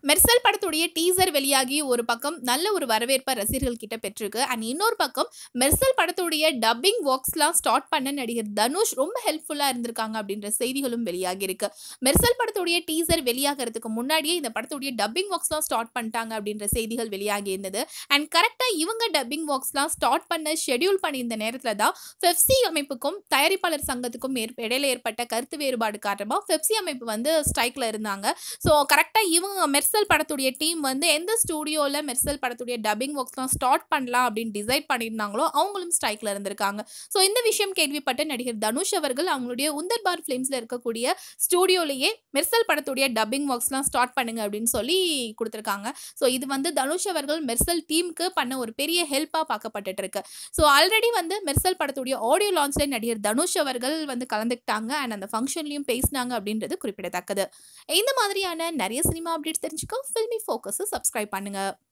மெர்சல் படத்துடைய டீசர் வெளியாகி ஒரு பக்கம் நல்ல ஒரு வரவேற்பை ரசிகர்கள் கிட்ட பெற்றிருக்கு அண்ட் இன்னொரு பக்கம் மெர்சல் படத்துடைய டப்பிங் ஒர்க்ஸ்லாம் ஸ்டார்ட் பண்ண நடிகர் தனுஷ் ரொம்ப ஹெல்ப்ஃபுல்லாக இருந்திருக்காங்க அப்படின்ற செய்திகளும் வெளியாகி இருக்கு மெர்சல் படத்துடைய டீசர் வெளியாகிறதுக்கு முன்னாடியே இந்த படத்துடைய டப்பிங் ஒர்க்ஸ்லாம் ஸ்டார்ட் பண்ணிட்டாங்க அப்படின்ற செய்திகள் வெளியாகி இருந்தது அண்ட் கரெக்டாக இவங்க டப்பிங் ஒர்க்ஸ்லாம் ஸ்டார்ட் பண்ண ஷெட்யூல் பண்ணியிருந்த நேரத்தில் தான் ஃபெப்சி அமைப்புக்கும் தயாரிப்பாளர் சங்கத்துக்கும் ஏற்ப இடையில ஏற்பட்ட கருத்து வேறுபாடு காரணமாக ஃபெப்சி அமைப்பு வந்து ஸ்ட்ரைக்கில் இருந்தாங்க ஸோ கரெக்டாக இவங்க மெர்சல் படத்துடைய டீம் வந்து எந்த ஸ்டூடியோவில் மெர்சல் படத்துடைய டப்பிங் ஒர்க்ஸ்லாம் ஸ்டார்ட் பண்ணலாம் அப்படின்னு டிசைட் பண்ணியிருந்தாங்களோ அவங்களும் ஸ்ட்ரைக்கில் இருந்திருக்காங்க ஸோ இந்த விஷயம் கேள்விப்பட்ட நடிகர் தனுஷ் அவர்கள் அவங்களுடைய உந்தர்பார் ஃபிலிம்ஸில் இருக்கக்கூடிய ஸ்டூடியோலேயே மெர்சல் படத்துடைய டப்பிங் ஒர்க்ஸ்லாம் ஸ்டார்ட் பண்ணுங்க அப்படின்னு சொல்லி கொடுத்துருக்காங்க ஸோ இது வந்து தனுஷ் அவர்கள் மெர்சல் டீமுக்கு பண்ண ஒரு பெரிய ஹெல்ப்பாக பார்க்கப்பட்டுட்டு இருக்கு ஸோ ஆல்ரெடி வந்து மெர்சல் படத்துடைய ஆடியோ லான்ச்சில் நடிகர் தனுஷ் அவர்கள் வந்து கலந்துக்கிட்டாங்க அண்ட் அந்த ஃபங்க்ஷன்லையும் பேசினாங்க அப்படின்றது குறிப்பிடத்தக்கது இந்த மாதிரியான நிறைய சினிமா அப்டேட்ஸ் தெரிஞ்சுக்க ஃபில்மி ஃபோக்கஸை சப்ஸ்கிரைப் பண்ணுங்கள்